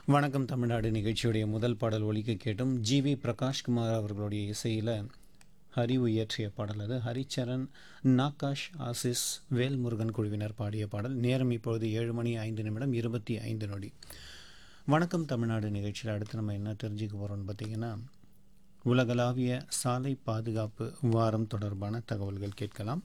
வணக்கம் தமிழ்நாடு நிகழ்ச்சியுடைய முதல் பாடல் ஒலிக்க கேட்டும் ஜி வி பிரகாஷ்குமார் அவர்களுடைய இசையில் ஹரி இயற்றிய பாடல் அது ஹரிச்சரன் நாகாஷ் ஆசிஸ் வேல்முருகன் குழுவினர் பாடிய பாடல் நேரம் இப்பொழுது ஏழு மணி ஐந்து நிமிடம் இருபத்தி ஐந்து நொடி வணக்கம் தமிழ்நாடு நிகழ்ச்சியில் அடுத்து நம்ம என்ன தெரிஞ்சுக்க போகிறோம்னு பார்த்தீங்கன்னா உலகளாவிய சாலை பாதுகாப்பு வாரம் தொடர்பான தகவல்கள் கேட்கலாம்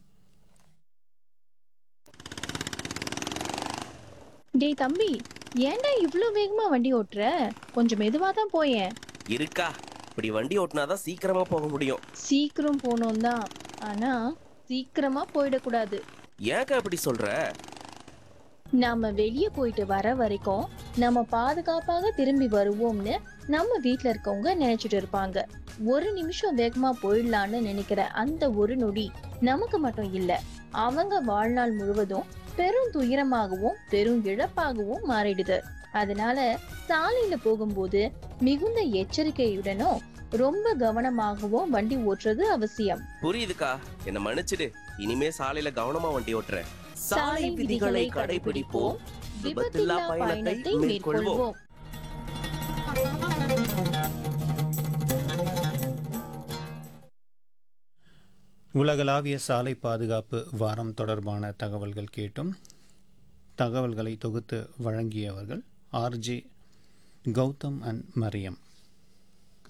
டேய் தம்பி ஏன்டா இவ்ளோ வேகமா வண்டி ஓட்டுற கொஞ்சம் மெதுவா தான் போயேன் இருக்கா இப்படி வண்டி ஓட்டினாதான் சீக்கிரமா போக முடியும் சீக்கிரம் போனோம் தான் ஆனா சீக்கிரமா போயிடக்கூடாது ஏக்கா இப்படி சொல்ற நாம வெளியே போயிட்டு வர வரைக்கும் நம்ம பாதுகாப்பாக திரும்பி வருவோம்னு நம்ம வீட்ல இருக்கவங்க நினைச்சிட்டு இருப்பாங்க ஒரு நிமிஷம் வேகமா போயிடலான்னு நினைக்கிற அந்த ஒரு நொடி நமக்கு மட்டும் இல்ல அவங்க வாழ்நாள் முழுவதும் பெரும் துயரமாகவும் பெரும் இழப்பாகவும் மாறிடுது அதனால சாலையில போகும்போது மிகுந்த எச்சரிக்கையுடனும் ரொம்ப கவனமாகவும் வண்டி ஓட்டுறது அவசியம் புரியுதுக்கா என்ன மன்னிச்சிடு இனிமே சாலையில கவனமா வண்டி ஓட்டுறேன் சாலை விதிகளை கடைபிடிப்போம் விபத்தில்லா பயணத்தை மேற்கொள்வோம் உலகளாவிய சாலை பாதுகாப்பு வாரம் தொடர்பான தகவல்கள் கேட்டும் தகவல்களை தொகுத்து வழங்கியவர்கள் ஆர்ஜே கௌதம் அண்ட் மரியம்